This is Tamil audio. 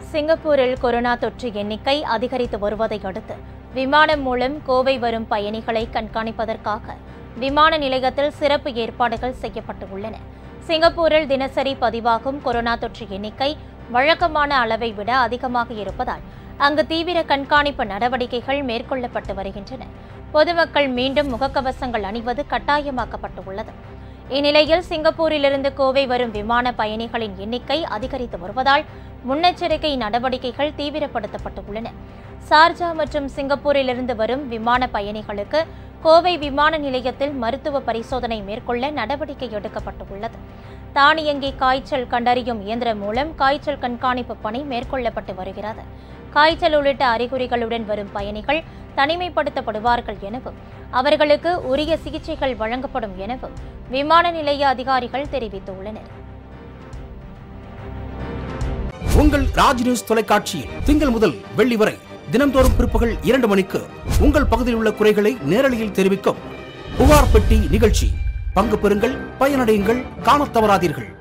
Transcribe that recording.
சிங்கப்பூரில் கொரோனா தொற்று எண்ணிக்கை அதிகரித்து வருவதை அடுத்து விமானம் மூலம் கோவை வரும் பயணிகளை கண்காணிப்பதற்காக விமான நிலையத்தில் சிறப்பு ஏற்பாடுகள் செய்யப்பட்டு உள்ளன சிங்கப்பூரில் தினசரி பதிவாகும் கொரோனா தொற்று எண்ணிக்கை வழக்கமான அளவை விட அதிகமாக இருப்பதால் அங்கு தீவிர கண்காணிப்பு நடவடிக்கைகள் மேற்கொள்ளப்பட்டு வருகின்றன பொதுமக்கள் மீண்டும் முகக்கவசங்கள் அணிவது கட்டாயமாக்கப்பட்டுள்ளது இந்நிலையில் சிங்கப்பூரிலிருந்து கோவை வரும் விமான பயணிகளின் எண்ணிக்கை அதிகரித்து வருவதால் முன்னெச்சரிக்கை நடவடிக்கைகள் தீவிரப்படுத்தப்பட்டுள்ளன சார்ஜா மற்றும் சிங்கப்பூரிலிருந்து வரும் விமான பயணிகளுக்கு கோவை விமான நிலையத்தில் மருத்துவ பரிசோதனை மேற்கொள்ள நடவடிக்கை எடுக்கப்பட்டுள்ளது தானியங்கி காய்ச்சல் கண்டறியும் இயந்திரம் மூலம் காய்ச்சல் கண்காணிப்பு பணி மேற்கொள்ளப்பட்டு வருகிறது காய்ச்சல் உள்ளிட்ட அறிகுறிகளுடன் வரும் பயணிகள் தனிமைப்படுத்தப்படுவார்கள் எனவும் அவர்களுக்கு உரிய சிகிச்சைகள் வழங்கப்படும் எனவும் விமான நிலைய அதிகாரிகள் தெரிவித்துள்ளனர் உங்கள் ராஜ் நியூஸ் தொலைக்காட்சியில் திங்கள் முதல் வெள்ளி வரை தினம்தோறும் பிற்பகல் இரண்டு மணிக்கு உங்கள் பகுதியில் உள்ள குறைகளை நேரலையில் தெரிவிக்கும் புகார் பெட்டி நிகழ்ச்சி பங்கு பெறுங்கள் பயனடையுங்கள் காணத் தவறாதீர்கள்